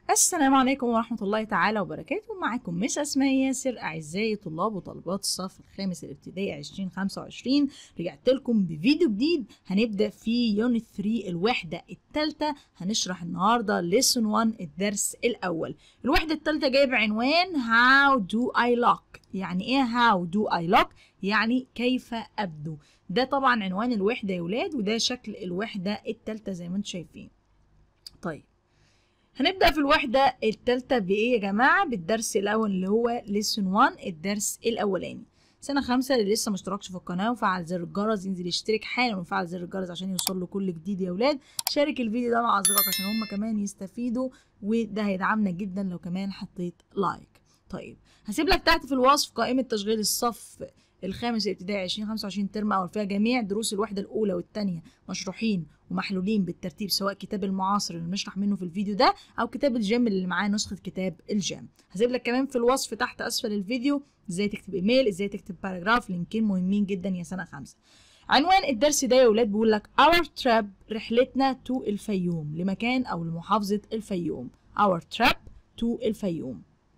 السلام عليكم ورحمة الله تعالى وبركاته معاكم مس أسماء ياسر أعزائي طلاب وطالبات الصف الخامس الابتدائي 2025 رجعت لكم بفيديو جديد هنبدأ في يونت 3 الوحدة الثالثة هنشرح النهاردة lesson 1 الدرس الأول الوحدة الثالثة جايب عنوان how do I look يعني إيه how do I look يعني كيف أبدو ده طبعا عنوان الوحدة يا ولاد وده شكل الوحدة الثالثة زي ما انتم شايفين طيب هنبدأ في الوحدة التالتة بإيه يا جماعة؟ بالدرس الأول اللي هو lesson 1 الدرس الأولاني. سنة خمسة اللي لسه مشتركش في القناة وفعل زر الجرس ينزل يشترك حالا ويفعل زر الجرس عشان يوصل له كل جديد يا ولاد. شارك الفيديو ده مع أصدقائك عشان هما كمان يستفيدوا وده هيدعمنا جدا لو كمان حطيت لايك. طيب هسيب لك تحت في الوصف قائمة تشغيل الصف الخامس الابتدائي 2025 ترم اول فيها جميع دروس الوحده الاولى والثانيه مشروحين ومحلولين بالترتيب سواء كتاب المعاصر اللي بنشرح منه في الفيديو ده او كتاب الجيم اللي معاه نسخه كتاب الجيم هسيب لك كمان في الوصف تحت اسفل الفيديو ازاي تكتب ايميل ازاي تكتب باراجراف لينكين مهمين جدا يا سنه خمسة عنوان الدرس ده يا ولاد بيقول لك our trip رحلتنا تو الفيوم لمكان او لمحافظه الفيوم our trip تو الفيوم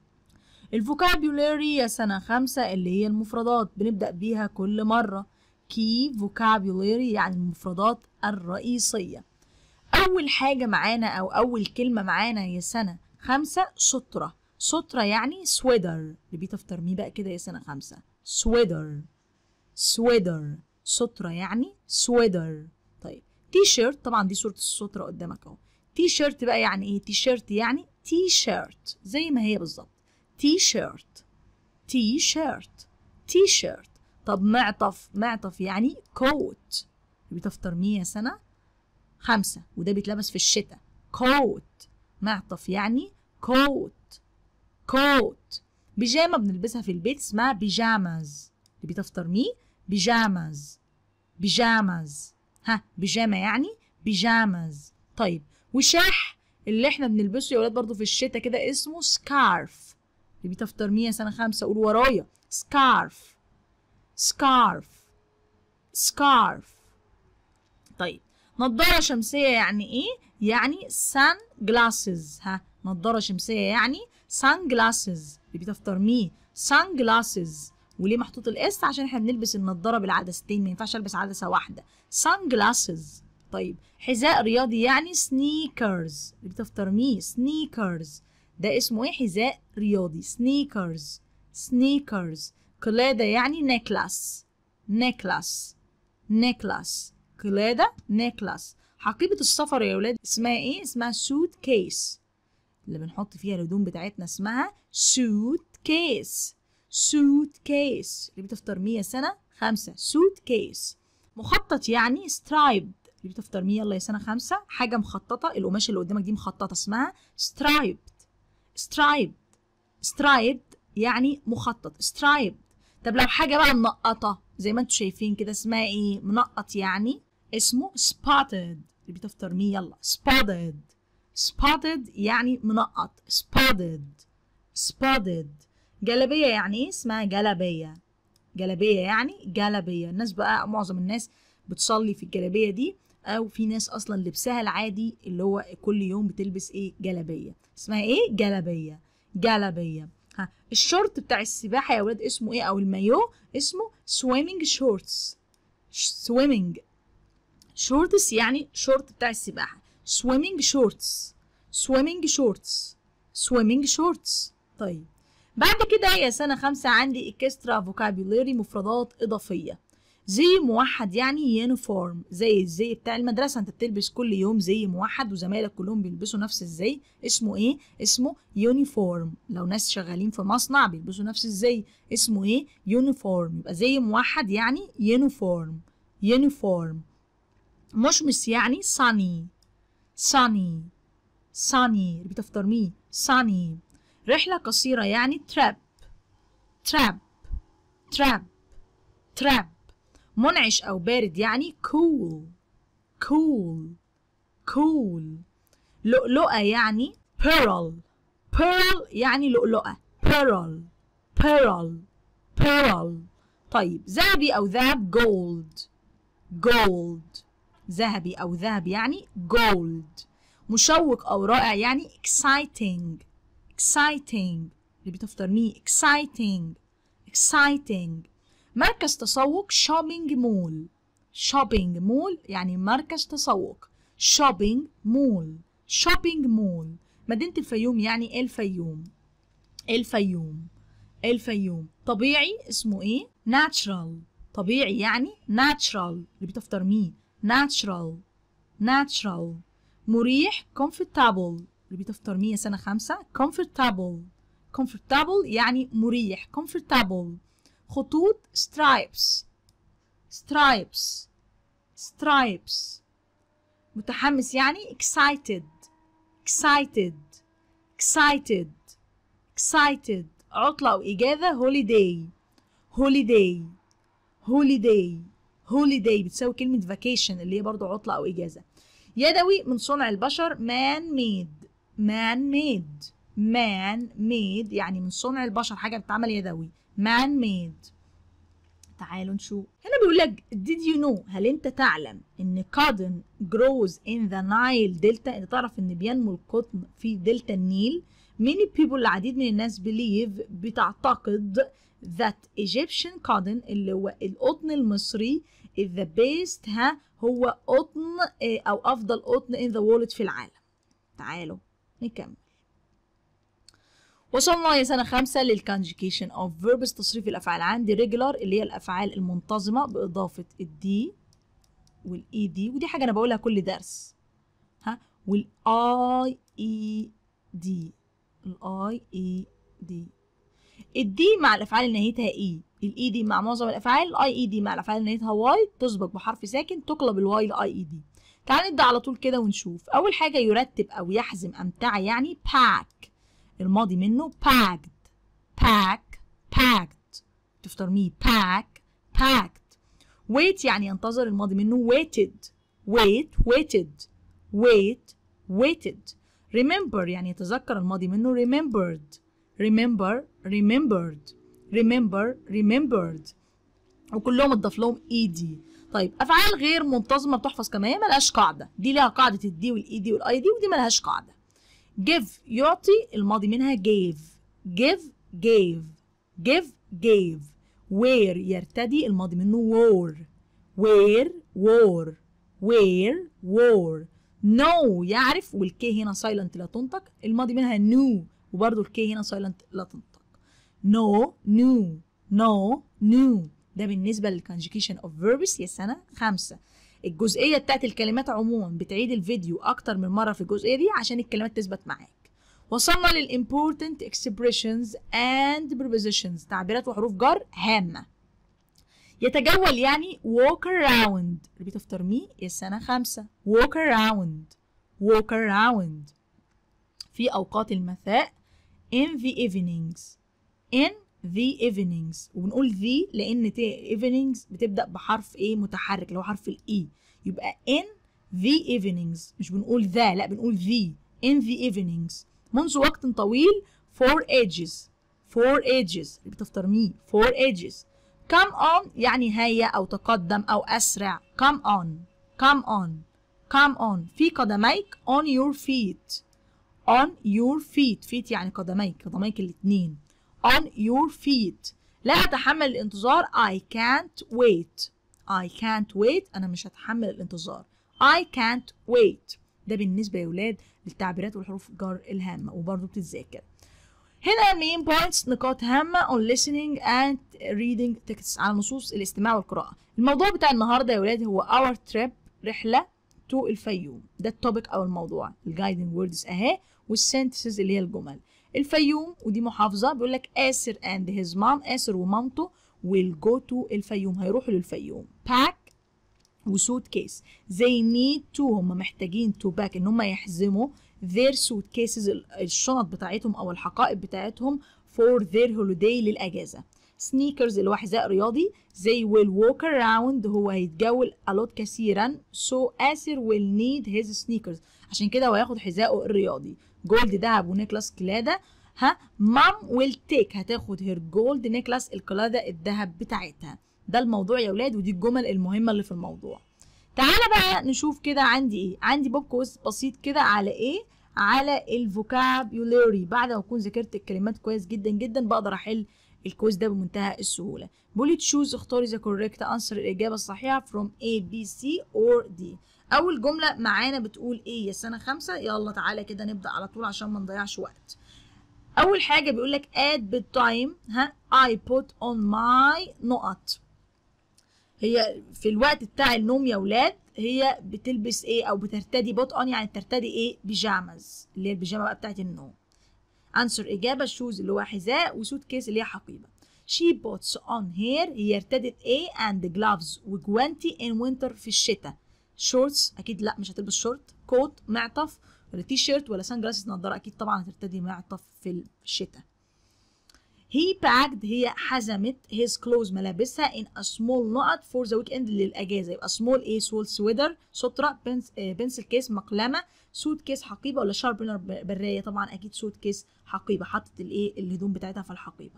الفوكابيولاري يا سنة خمسة اللي هي المفردات بنبدأ بيها كل مرة key vocabulary يعني المفردات الرئيسية أول حاجة معانا أو أول كلمة معانا يا سنة خمسة سترة سترة يعني سويدر اللي بيتفتر ميه بقى كده يا سنة خمسة سويدر سويدر سترة يعني سويدر طيب تي شيرت طبعا دي صورة السترة قدامك اهو تي شيرت بقى يعني ايه تي شيرت يعني تي شيرت زي ما هي بالظبط تي شيرت تي شيرت تي شيرت طب معطف معطف يعني كوت بتفطر مية سنة خمسة وده بيتلبس في الشتاء كوت معطف يعني كوت كوت بيجامة بنلبسها في البيت اسمها بيجامز اللي بتفطر ميه بيجامز بيجامز ها بيجامة يعني بيجامز طيب وشاح اللي احنا بنلبسه يا ولاد برضو في الشتاء كده اسمه سكارف اللي بتفطر مية سنة خمسة قول ورايا سكارف سكارف سكارف طيب نضارة شمسية يعني ايه؟ يعني سان جلاسز ها نضارة شمسية يعني سان جلاسز اللي بتفطر ميه سان جلاسز وليه محطوط الاس عشان احنا بنلبس النضارة بالعدستين ما ينفعش البس عدسة واحدة سان جلاسز طيب حذاء رياضي يعني سنيكرز اللي بتفطر ميه سنيكرز ده اسمه ايه حذاء رياضي سنيكرز سنيكرز قلادة يعني نيكلاس نيكلاس نيكلاس قلادة نيكلاس حقيبة السفر يا ولاد اسمها ايه اسمها سوت كيس اللي بنحط فيها الهدوم بتاعتنا اسمها سوت كيس سوت كيس اللي بتفطر مية سنة خمسة سوت كيس مخطط يعني سترايبد اللي بتفطر مية يلا يا سنة خمسة حاجة مخططة القماش اللي قدامك دي مخططة اسمها سترايبد سترايبد سترايبد يعني مخطط سترايبد طب لو حاجة بقى منقطة زي ما انتم شايفين كده اسمها ايه منقط يعني اسمه spotted اللي بتفطر ميه يلا spotted spotted يعني منقط spotted spotted جلبية يعني ايه اسمها جلبية جلبية يعني جلبية الناس بقى معظم الناس بتصلي في الجلبية دي او في ناس اصلا لبسها العادي اللي هو كل يوم بتلبس ايه جلبية اسمها ايه جلبية جلبية ها الشورت بتاع السباحة يا ولاد اسمه ايه او المايو اسمه swimming shorts swimming shorts يعني شورت بتاع السباحة swimming shorts swimming shorts swimming shorts طيب بعد كده يا سنة خمسة عندي اكسترا فوكابيولاري مفردات إضافية زي موحد يعني يونيفورم زي الزي بتاع المدرسة انت بتلبس كل يوم زي موحد وزمايلك كلهم بيلبسوا نفس الزي اسمه ايه اسمه يونيفورم لو ناس شغالين في مصنع بيلبسوا نفس الزي اسمه ايه يونيفورم يبقى زي موحد يعني يونيفورم يونيفورم مشمس يعني sunny sunny sunny اللي بتفطر ميه sunny رحلة قصيرة يعني trip trip trip trip منعش أو بارد يعني cool cool cool لؤلؤة يعني pearl pearl يعني لؤلؤة pearl pearl pearl طيب ذهبي أو ذهب gold gold ذهبي أو ذهب يعني gold مشوق او رائع يعني exciting exciting repeat after me exciting exciting مركز تسوق shopping mall shopping mall يعني مركز تسوق shopping mall shopping mall مدينة الفيوم يعني الفيوم الفيوم الفيوم طبيعي اسمه ايه natural طبيعي يعني natural repeat after me natural natural مريح comfortable repeat after me يا سنة خمسة comfortable comfortable يعني مريح comfortable خطوط stripes stripes stripes متحمس يعني excited excited excited excited عطلة أو إجازة holiday holiday holiday holiday بتساوي كلمة vacation اللي هي برضو عطلة أو إجازة يدوي من صنع البشر man made man made man made يعني من صنع البشر حاجة بتتعمل يدوي man made تعالوا نشوف هنا بيقول لك did you know هل انت تعلم ان cotton grows in the Nile delta انت تعرف ان بينمو القطن في دلتا النيل many people العديد من الناس believe بتعتقد that Egyptian cotton اللي هو القطن المصري is the best ها هو قطن آه، او افضل قطن in the world في العالم تعالوا نكمل وصلنا يا سنة خمسة للconjugation of verbs تصريف الأفعال عندي regular اللي هي الأفعال المنتظمة بإضافة الدي والإي دي ودي حاجة أنا بقولها كل درس ها والآي إي دي الآي إي دي الدي مع الأفعال اللي نهايتها إي الإي دي مع معظم الأفعال الآي إي دي مع الأفعال اللي نهايتها واي تسبق بحرف ساكن تقلب الواي لآي إي دي تعال نبدأ على طول كده ونشوف أول حاجة يرتب أو يحزم أمتعة يعني pack الماضي منه packed pack packed تفتر مي pack packed wait يعني ينتظر الماضي منه waited wait waited wait waited remember يعني يتذكر الماضي منه remembered remember remembered remember remembered وكلهم اتضاف لهم اي دي طيب افعال غير منتظمه بتحفظ كما هي ملهاش قاعده دي ليها قاعده الدي والاي دي والاي دي ودي ملهاش قاعده give يعطي الماضي منها gave give gave give gave wear يرتدي الماضي منه wore wear wore wear wore know يعرف والكي هنا silent لا تنطق الماضي منها knew وبرضه الكي هنا silent لا تنطق know knew know knew ده بالنسبة للconjugation of verbs يا سنة خمسة الجزئية بتاعت الكلمات عموما بتعيد الفيديو أكتر من مرة في الجزئية دي عشان الكلمات تثبت معاك وصلنا للimportant expressions and prepositions تعبيرات وحروف جر هامة يتجول يعني walk around repeat after me يا سنة خمسة walk around walk around في أوقات المساء in the evenings in the evenings وبنقول the لأن ت evenings بتبدأ بحرف ايه متحرك اللي هو حرف الاي يبقى in the evenings مش بنقول ذا لا بنقول the in the evenings منذ وقت طويل for ages for ages بتفتر مي for ages come on يعني هيا أو تقدم أو أسرع come on come on come on في قدميك on your feet on your feet feet يعني قدميك قدميك الاتنين on your feet لا أتحمل الانتظار I can't wait I can't wait أنا مش هتحمل الانتظار I can't wait ده بالنسبة يا ولاد للتعبيرات والحروف الجر الهامة وبرضه بتتذاكر هنا المين بوينتس نقاط هامة on listening and reading texts على نصوص الاستماع والقراءة الموضوع بتاع النهاردة يا ولاد هو our trip رحلة تو الفيوم ده التوبيك أو الموضوع الجايدنج ووردز أهي والسنتسز اللي هي الجمل الفيوم ودي محافظة بيقول لك آسر and his mom آسر ومامته will go to الفيوم هيروحوا للفيوم pack وسوت كيس they need to هم محتاجين to back ان هم يحزموا their suitcases الشنط بتاعتهم او الحقائب بتاعتهم for their holiday للاجازه سنيكرز اللي هو حذاء رياضي they will walk around هو هيتجول a lot كثيرا so آسر will need his sneakers عشان كده هو هياخد حذائه الرياضي جولد دهب ونيكلاس قلاده ها مام ويل تيك هتاخد هير جولد نيكلاس القلاده الذهب بتاعتها ده الموضوع يا ولاد ودي الجمل المهمه اللي في الموضوع تعالى بقى نشوف كده عندي ايه عندي بوب كويز بسيط كده على ايه على الفوكابيولاري بعد ما اكون ذاكرت الكلمات كويس جدا جدا بقدر احل الكويز ده بمنتهى السهوله بقول لي تشوز اختاري ذا كوريكت انسر الاجابه الصحيحه from A B C or D اول جمله معانا بتقول ايه يا سنه خمسة يلا تعالى كده نبدا على طول عشان ما نضيعش وقت اول حاجه بيقول لك at bedtime ها I put on my نقط هي في الوقت بتاع النوم يا ولاد هي بتلبس ايه او بترتدي بوت اون يعني ترتدي ايه بيجامز اللي هي البيجامه بقى بتاعت النوم انسر اجابه شوز اللي هو حذاء وسوت كيس اللي هي حقيبه she puts on hair هي ارتدت ايه and gloves وجوانتي in winter في الشتاء شورتس اكيد لا مش هتلبس شورت كوت معطف ولا تي شيرت ولا سان جلاسز نضاره اكيد طبعا هترتدي معطف في الشتاء he packed هي حزمت his clothes ملابسها in a small نقط for the weekend للأجازة يبقى small ايه small sweater سترة بنسل كيس مقلمة سوت كيس حقيبة ولا شاربنر براية طبعا أكيد سوت كيس حقيبة حطت الايه الهدوم بتاعتها في الحقيبة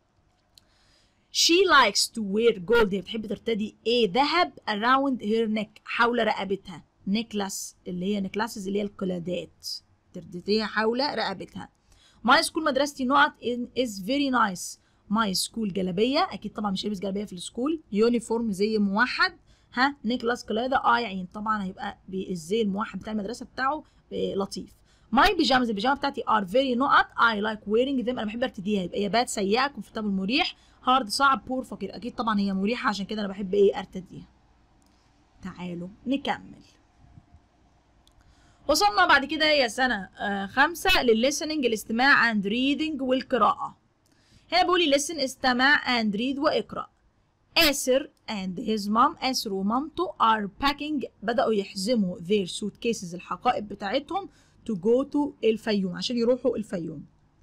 she likes to wear gold هي بتحب ترتدي ايه ذهب around her neck حول رقبتها necklace اللي هي necklaces اللي هي القلادات ترتديها حول رقبتها ماي سكول مدرستي نقط از فيري نايس ماي سكول جلابيه اكيد طبعا مش هلبس جلابيه في السكول يونيفورم زي موحد ها نيكلاس قلاده اه يعني طبعا هيبقى الزي الموحد بتاع المدرسه بتاعه لطيف ماي بيجامز البيجامه بتاعتي ار فيري نقط اي لايك ويرنج ذيم انا بحب ارتديها يبقى يا باد سيئه كومفورتابل مريح هارد صعب بور فقير اكيد طبعا هي مريحه عشان كده انا بحب ايه ارتديها تعالوا نكمل وصلنا بعد كده يا سنة آه خمسة للlistening الاستماع and reading والقراءة هنا بيقول لي listen استمع and read واقرأ آسر and his mom آسر ومامته are packing بدأوا يحزموا their suitcases الحقائب بتاعتهم to go to الفيوم عشان يروحوا الفيوم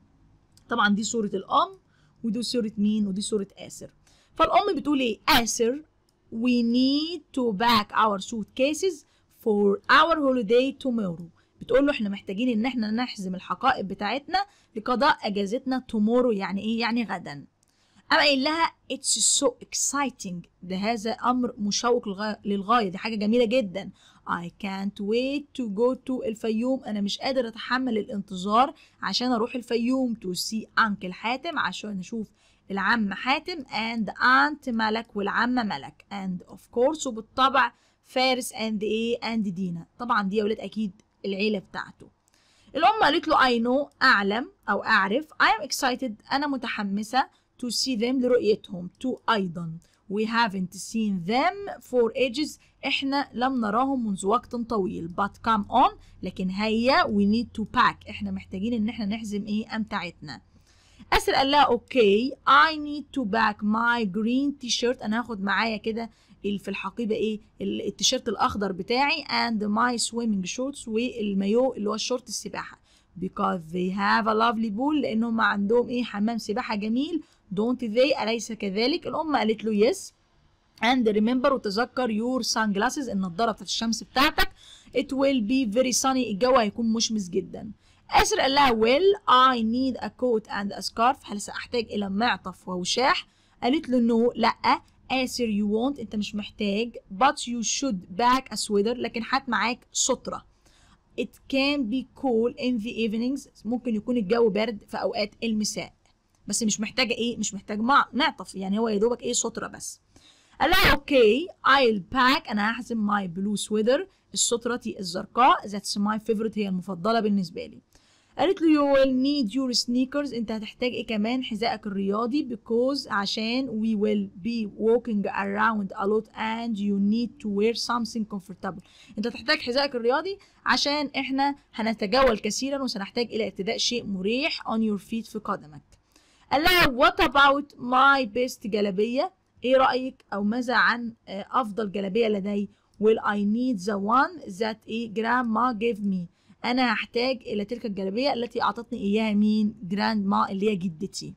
طبعا دي صورة الأم ودي صورة مين ودي صورة آسر فالأم بتقول إيه آسر we need to pack our suitcases for our holiday tomorrow بتقول له احنا محتاجين ان احنا نحزم الحقائب بتاعتنا لقضاء اجازتنا tomorrow يعني ايه يعني غدا اما قايل لها it's so exciting ده هذا امر مشوق للغايه دي حاجه جميله جدا I can't wait to go to الفيوم انا مش قادر اتحمل الانتظار عشان اروح الفيوم to see uncle حاتم عشان اشوف العم حاتم and aunt ملك والعمه ملك and of course وبالطبع فارس اند ايه اند دينا طبعا دي يا ولاد اكيد العيله بتاعته الام قالت له I know اعلم او اعرف I am excited انا متحمسه to see them لرؤيتهم to ايضا we haven't seen them for ages احنا لم نراهم منذ وقت طويل but come on لكن هيا we need to pack احنا محتاجين ان احنا نحزم ايه امتعتنا اسر قال لها اوكي I need to pack my green t-shirt انا هاخد معايا كده في الحقيبه ايه التيشيرت الاخضر بتاعي and my swimming shorts والمايو اللي هو الشورت السباحه because they have a lovely pool لانهم عندهم ايه حمام سباحه جميل don't they اليس كذلك الام قالت له yes and remember وتذكر your sunglasses النضاره بتاعت الشمس بتاعتك it will be very sunny الجو هيكون مشمس جدا آسر قال لها well I need a coat and a scarf هل سأحتاج إلى معطف ووشاح قالت له no لأ آسر you won't أنت مش محتاج but you should pack a sweater لكن هات معاك سترة it can be cool in the evenings ممكن يكون الجو برد في أوقات المساء بس مش محتاجة إيه مش محتاج معطف يعني هو يا دوبك إيه سترة بس قال لها اوكي I'll pack انا هحزم ماي بلو سويدر السترتي الزرقاء that's my favorite هي المفضله بالنسبه لي قالت له you will need your sneakers انت هتحتاج ايه كمان حذائك الرياضي because عشان we will be walking around a lot and you need to wear something comfortable انت هتحتاج حذائك الرياضي عشان احنا هنتجول كثيرا وسنحتاج الى ارتداء شيء مريح on your feet في قدمك قال لها what about my best جلابيه ايه رأيك او ماذا عن افضل جلابية لدي will I need the one that a grandma gave me انا هحتاج الى تلك الجلابية التي اعطتني اياها مين grandma اللي هي جدتي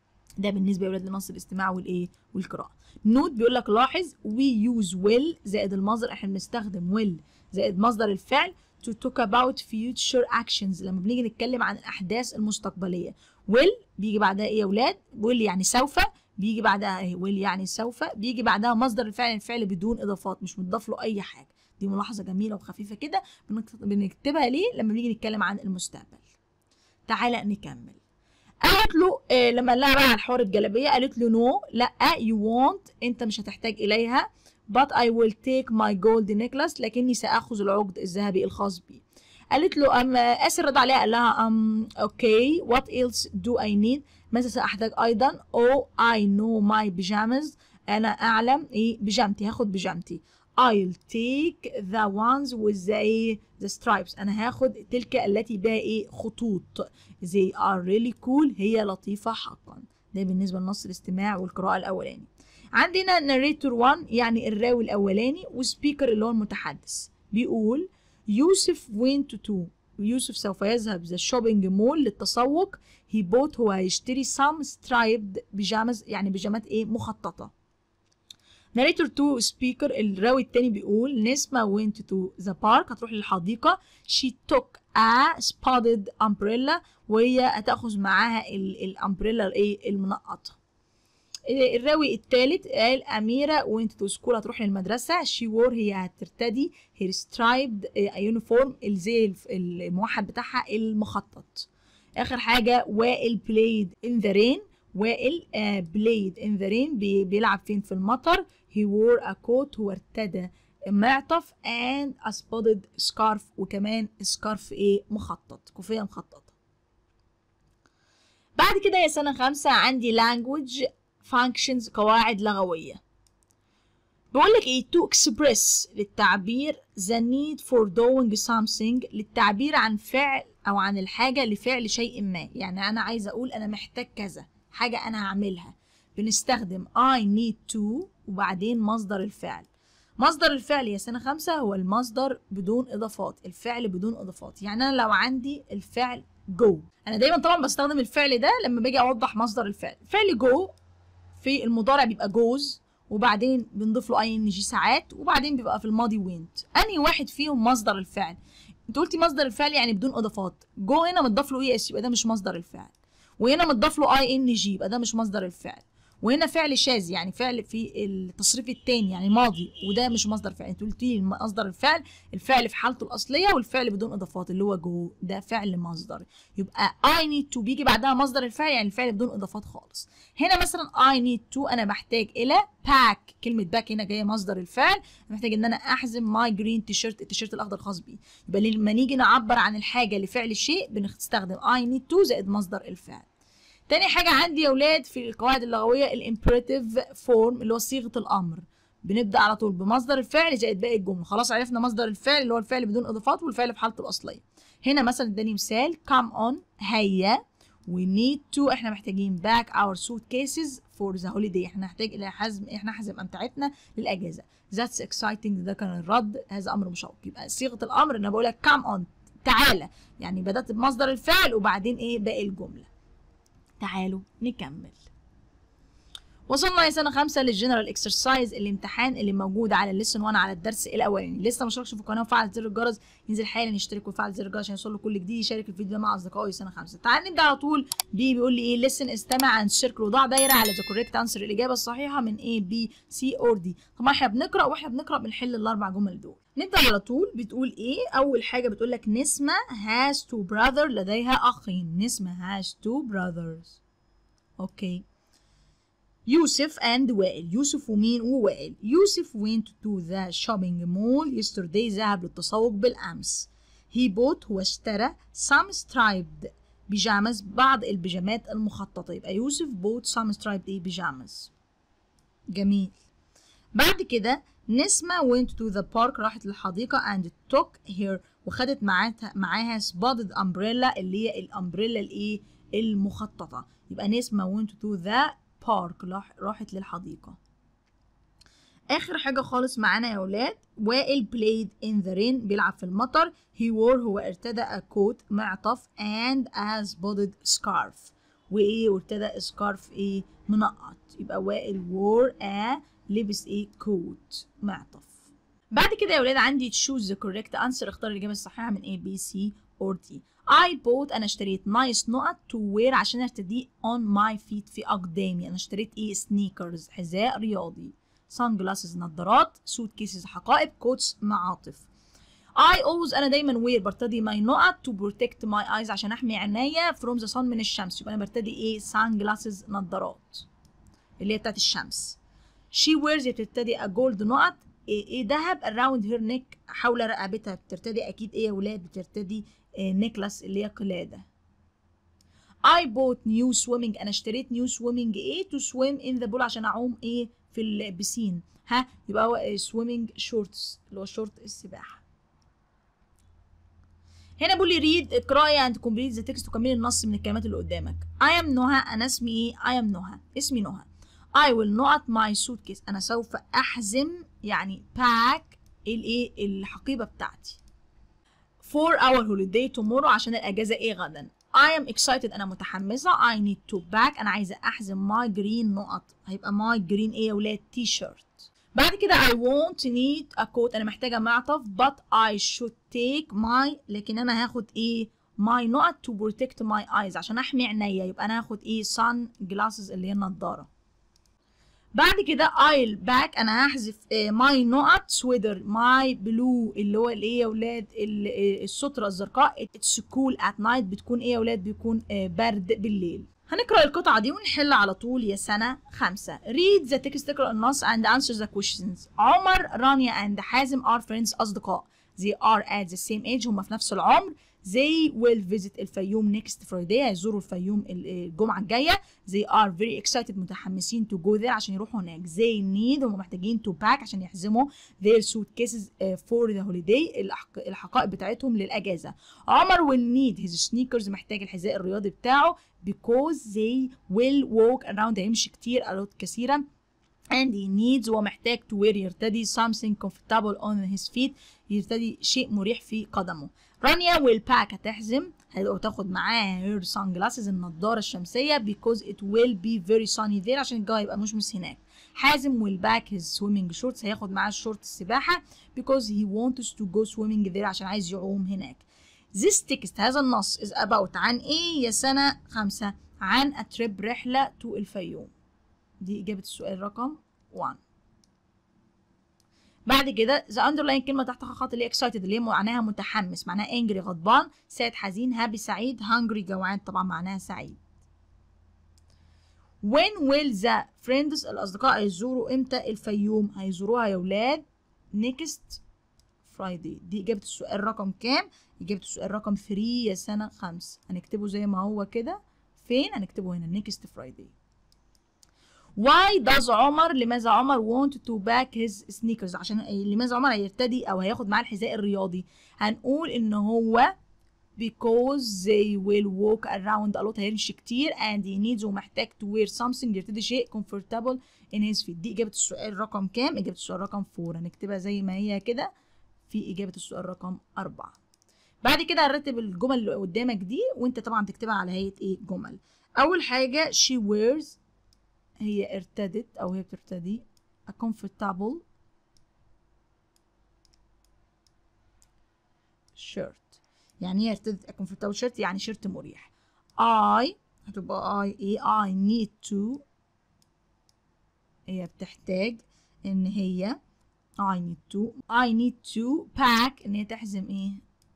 ده بالنسبة يا ولاد لنص الاستماع والايه والقراءة نوت بيقول لك لاحظ we use will زائد المصدر احنا بنستخدم will زائد مصدر الفعل to talk about future actions لما بنيجي نتكلم عن الاحداث المستقبليه will بيجي بعدها ايه يا ولاد will يعني سوف بيجي بعدها اهي will يعني سوف بيجي بعدها مصدر الفعل الفعل بدون اضافات مش متضاف له اي حاجه دي ملاحظه جميله وخفيفه كده بنكتبها ليه لما بنيجي نتكلم عن المستقبل تعالى نكمل قالت له آه لما قال لها بقى على حوار الجلابيه قالت له نو لا you won't انت مش هتحتاج اليها but I will take my gold necklace لكني ساخذ العقد الذهبي الخاص بي قالت له أم آسر رد عليها قال لها أم أوكي what else do I need ماذا سأحتاج أيضا oh I know my pajamas أنا أعلم إيه بيجامتي هاخد بيجامتي I'll take the ones with the إيه the stripes أنا هاخد تلك التي بها إيه خطوط they are really cool هي لطيفة حقا ده بالنسبة لنص الاستماع والقراءة الأولاني عندنا narrator 1 يعني الراوي الأولاني وسبيكر اللي هو المتحدث بيقول يوسف went to يوسف سوف يذهب ذا شوبينج مول للتسوق هي بوت هو هيشتري some striped بيجامز يعني بيجامات ايه مخططة narrator 2 speaker الراوي التاني بيقول نسمة went to the park هتروح للحديقة she took a spotted umbrella وهي هتاخذ معاها الامبريلا الايه المنقطة الراوي الثالث قال أميرة وانت تو سكول هتروح للمدرسة شي وور هي هترتدي هير سترايبد يونيفورم الزي الموحد بتاعها المخطط آخر حاجة وائل بلايد ان ذا رين وائل بلايد ان ذا رين بيلعب فين في المطر هي وور ا كوت هو ارتدى معطف and a spotted scarf وكمان سكارف ايه مخطط كوفية مخططة بعد كده يا سنة خمسة عندي language functions قواعد لغوية بقول لك ايه to express للتعبير the need for doing something للتعبير عن فعل او عن الحاجة لفعل شيء ما يعني انا عايزة اقول انا محتاج كذا حاجة انا هعملها بنستخدم I need to وبعدين مصدر الفعل مصدر الفعل يا سنة خمسة هو المصدر بدون إضافات الفعل بدون إضافات يعني أنا لو عندي الفعل go أنا دايما طبعا بستخدم الفعل ده لما باجي أوضح مصدر الفعل فعل go في المضارع بيبقى جوز وبعدين بنضيف له اي ان جي ساعات وبعدين بيبقى في الماضي وينت انهي واحد فيهم مصدر الفعل انت قلتي مصدر الفعل يعني بدون اضافات جو هنا متضاف له اي اس يبقى ده مش مصدر الفعل وهنا متضاف له اي ان جي يبقى ده مش مصدر الفعل وهنا فعل شاذ يعني فعل في التصريف التاني يعني ماضي وده مش مصدر فعل انت قلتي مصدر الفعل الفعل في حالته الاصليه والفعل بدون اضافات اللي هو جو ده فعل مصدر يبقى I need to بيجي بعدها مصدر الفعل يعني الفعل بدون اضافات خالص هنا مثلا I need to انا بحتاج الى pack كلمه باك هنا جايه مصدر الفعل محتاج ان انا احزم ماي جرين تيشيرت التيشيرت الاخضر الخاص بي يبقى لما نيجي نعبر عن الحاجه لفعل الشيء بنستخدم I need to زائد مصدر الفعل تاني حاجة عندي يا ولاد في القواعد اللغوية الامبريتيف فورم اللي هو صيغة الأمر بنبدأ على طول بمصدر الفعل زائد باقي الجملة خلاص عرفنا مصدر الفعل اللي هو الفعل بدون إضافات والفعل في حالته الأصلية هنا مثلا اداني مثال come on هيا we need to احنا محتاجين back our suitcases for the holiday احنا نحتاج الى حزم احنا حزم امتعتنا للاجازه that's exciting ده كان الرد هذا امر مشوق يبقى صيغه الامر انا بقول لك come on تعالى يعني بدات بمصدر الفعل وبعدين ايه باقي الجمله تعالوا نكمل وصلنا يا سنه خمسة للجنرال اكسرسايز الامتحان اللي موجود على الليسن 1 على الدرس الاولاني لسه ما اشتركش في القناه وفعل زر الجرس ينزل حالا يشترك ويفعل زر الجرس عشان يوصل له كل جديد يشارك الفيديو ده مع اصدقائه سنه خمسة تعال نبدا على طول بي بيقول لي ايه لسن استمع عن الشركل وضع دايره على ذا كوريكت انسر الاجابه الصحيحه من اي بي سي اور دي طبعا احنا بنقرا واحنا بنقرا بنحل الاربع جمل دول نبدا على طول بتقول ايه اول حاجه بتقول لك نسمه has two brother لديها اخين نسمه has two brothers اوكي يوسف and وائل يوسف ومين ووائل يوسف went to the shopping mall yesterday ذهب للتسوق بالأمس he bought هو اشترى some striped بيجامز بعض البيجامات المخططة يبقى يوسف bought some striped ايه بيجامز جميل بعد كده نسمة went to the park راحت للحديقة and took her وخدت معاها معاها spotted umbrella اللي هي الامبريلا الايه المخططة يبقى نسمة went to the park راحت للحديقة آخر حاجة خالص معانا يا ولاد وائل played in the rain بيلعب في المطر he wore هو ارتدى a coat معطف and a spotted scarf وإيه وارتدى scarf إيه منقط يبقى وائل wore a لبس إيه coat معطف بعد كده يا ولاد عندي choose the correct answer اختار الإجابة الصحيحة من A B C or D I bought انا اشتريت نايس نقط to wear عشان ارتديه on my feet في اقدامي انا اشتريت ايه سنيكرز حذاء رياضي sun glasses نظارات سوت كيسز حقائب كوتس معاطف I always انا دايما wear برتدي my نقط to protect my eyes عشان احمي عينيا from the sun من الشمس يبقى انا برتدي ايه sun glasses نظارات اللي هي بتاعت الشمس she wears بترتدي a gold نقط ايه إيه دهب around her neck حول رقبتها بترتدي اكيد ايه يا ولاد بترتدي نيكلاس اللي هي قلادة I bought new swimming انا اشتريت new swimming ايه to swim in the pool عشان اعوم ايه في البسين ها يبقى هو إيه swimming shorts اللي هو شورت السباحة هنا بيقول لي read اقرأي and complete the text وكملي النص من الكلمات اللي قدامك I am نهى انا اسمي ايه I am نهى اسمي نهى I will not my suitcase انا سوف احزم يعني pack الايه الحقيبة بتاعتي for our holiday tomorrow عشان الأجازة إيه غدا I am excited أنا متحمسة I need to pack أنا عايزة أحزم my green نقط هيبقى my green إيه يا ولاد تي شيرت بعد كده I want need a coat أنا محتاجة معطف but I should take my لكن أنا هاخد إيه my نقط to protect my eyes عشان أحمي عينيا يبقى أنا هاخد إيه sun glasses اللي هي النضارة بعد كده I'll back انا هحذف ماي نقط سويدر ماي بلو اللي هو الايه يا ولاد السترة الزرقاء اتس كول ات نايت بتكون ايه يا ولاد بيكون برد بالليل هنقرا القطعة دي ونحل على طول يا سنة خمسة read the text اقرا النص and answer the questions عمر رانيا and حازم are friends أصدقاء they are at the same age هم في نفس العمر they will visit الفيوم next Friday هيزوروا الفيوم الجمعة الجاية they are very excited متحمسين to go there عشان يروحوا هناك they need هم محتاجين to pack عشان يحزموا their suitcases for the holiday الحقائب بتاعتهم للأجازة عمر will need his sneakers محتاج الحذاء الرياضي بتاعه because they will walk around هيمشي كتير a lot كثيرا and he needs هو محتاج to wear يرتدي something comfortable on his feet يرتدي شيء مريح في قدمه رانيا will pack هتحزم وتاخد معاها her sunglasses النضارة الشمسية because it will be very sunny there عشان الجو هيبقى مشمس هناك حازم will pack his swimming shorts هياخد معاه شورت السباحة because he wants to go swimming there عشان عايز يعوم هناك This text هذا النص is about عن ايه يا سنة خمسة عن a trip رحلة to الفيوم دي إجابة السؤال رقم 1 بعد كده the underline كلمة تحت خط اللي excited اللي هي معناها متحمس معناها angry غضبان sad حزين happy سعيد hungry جوعان طبعا معناها سعيد when will the friends الأصدقاء هيزوروا امتى الفيوم هيزوروها يا ولاد next Friday دي إجابة السؤال رقم كام إجابة السؤال رقم 3 يا سنة 5 هنكتبه زي ما هو كده فين هنكتبه هنا next Friday Why does عمر لماذا عمر want to pack his sneakers عشان لماذا عمر هيرتدي او هياخد معاه الحذاء الرياضي هنقول ان هو because they will walk around a lot هيمشي كتير and he needs ومحتاج to wear something يرتدي شيء comfortable in his feet دي اجابة السؤال رقم كام اجابة السؤال رقم 4 هنكتبها زي ما هي كده في اجابة السؤال رقم 4 بعد كده هنرتب الجمل اللي قدامك دي وانت طبعا تكتبها على هيئة ايه جمل اول حاجة she wears هي ارتدت او هي بترتدي a comfortable shirt يعني هي ارتدت a comfortable shirt يعني شيرت مريح I هتبقى I ايه I need to هي بتحتاج ان هي I need to I need to pack ان هي تحزم ايه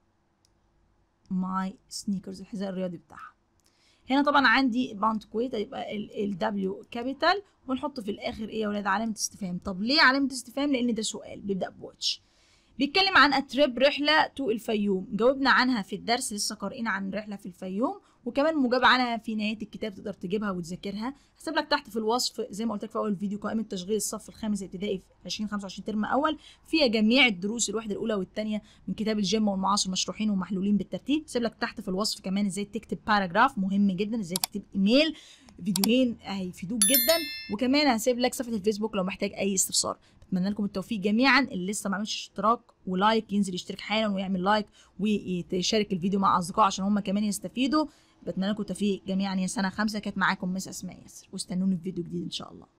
my sneakers الحذاء الرياضي بتاعها هنا طبعا عندي باوند كويت هيبقى ال W كابيتال ونحط في الاخر ايه يا ولاد علامه استفهام طب ليه علامه استفهام لان ده سؤال بيبدا بواتش بيتكلم عن اتريب رحله تو الفيوم جاوبنا عنها في الدرس لسه قارئين عن رحله في الفيوم وكمان مجاب عنها في نهايه الكتاب تقدر تجيبها وتذاكرها هسيب لك تحت في الوصف زي ما قلت لك في اول فيديو قائمه تشغيل الصف الخامس ابتدائي في 2025 ترم اول فيها جميع الدروس الوحده الاولى والثانيه من كتاب الجيم والمعاصر مشروحين ومحلولين بالترتيب سيب لك تحت في الوصف كمان ازاي تكتب باراجراف مهم جدا ازاي تكتب ايميل فيديوهين هيفيدوك جدا وكمان هسيب لك صفحه الفيسبوك لو محتاج اي استفسار بتمنى لكم التوفيق جميعا اللي لسه ما عملش اشتراك ولايك ينزل يشترك حالا ويعمل لايك ويشارك الفيديو مع اصدقائه عشان هم كمان يستفيدوا بتمنى لكم التوفيق جميعا يا سنه خمسه كانت معاكم مس اسماء ياسر واستنوني في فيديو جديد ان شاء الله